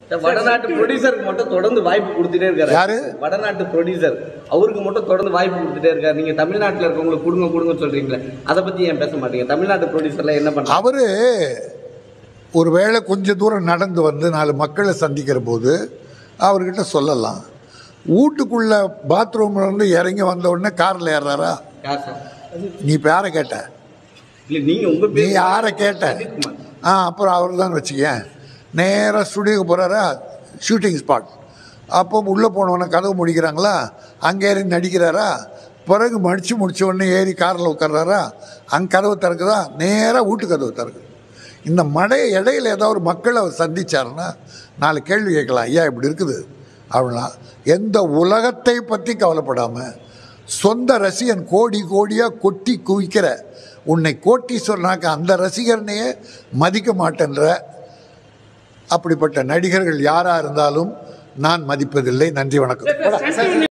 இந்த வடநாட்டு ப்ரொடியூசருக்கு மட்டும் தொடர்ந்து வாய்ப்பு கொடுத்துட்டே இருக்காரு யாரு? வடநாட்டு ப்ரொடியூசர் அவருக்கு மட்டும் தொடர்ந்து வாய்ப்பு கொடுத்துட்டே இருக்காரு நீங்க தமிழ்நாட்டுல இருக்கவங்களுக்கு கொடுங்க கொடுங்க சொல்றீங்களே அதை பத்தி ஏன் பேச மாட்டீங்க தமிழ்நாட்டு ப்ரொடியூசர்ல என்ன பண்றாங்க அவரு ஒருவேளை கொஞ்ச தூரம் நடந்து வந்து நாலு மக்களை சந்திக்கிற போது அவர்கிட்ட சொல்லலாம் வீட்டுக்குள்ள பாத்ரூம்ல இருந்து இறங்கி வந்த உடனே கார்ல ஏறாரா யார் சார் நீ இப்ப யாரை கேட்ட இல்ல நீங்க உங்க நீ பேர் யாரை கேட்ட அஜித்குமார். ஆ அப்புறம் அவர் தான் வச்சுக்கேன் நேராக ஸ்டுடியோக்கு போகிறாரா ஷூட்டிங் ஸ்பாட் அப்போ உள்ளே போனவொடனே கதவு முடிக்கிறாங்களா அங்கே ஏறி நடிக்கிறாரா பிறகு மடித்து முடிச்ச உடனே ஏறி காரில் உட்கார்றாரா அங்கே கதவு திறக்குதா நேராக வீட்டு கதவு திறக்குது இந்த மடை இடையில ஏதாவது ஒரு மக்களை அவர் சந்திச்சாருன்னா நாலு கேள்வி கேட்கலாம் ஐயா இப்படி இருக்குது அப்படின்னா எந்த உலகத்தை பற்றி கவலைப்படாமல் சொந்த ரசிகன் கோடி கோடியாக கொட்டி குவிக்கிற உன்னை கோட்டீஸ்வரனாக்க அந்த ரசிகரனையே மதிக்க மாட்டேன்ற அப்படிப்பட்ட நடிகர்கள் யாராக இருந்தாலும் நான் மதிப்பதில்லை நன்றி வணக்கம்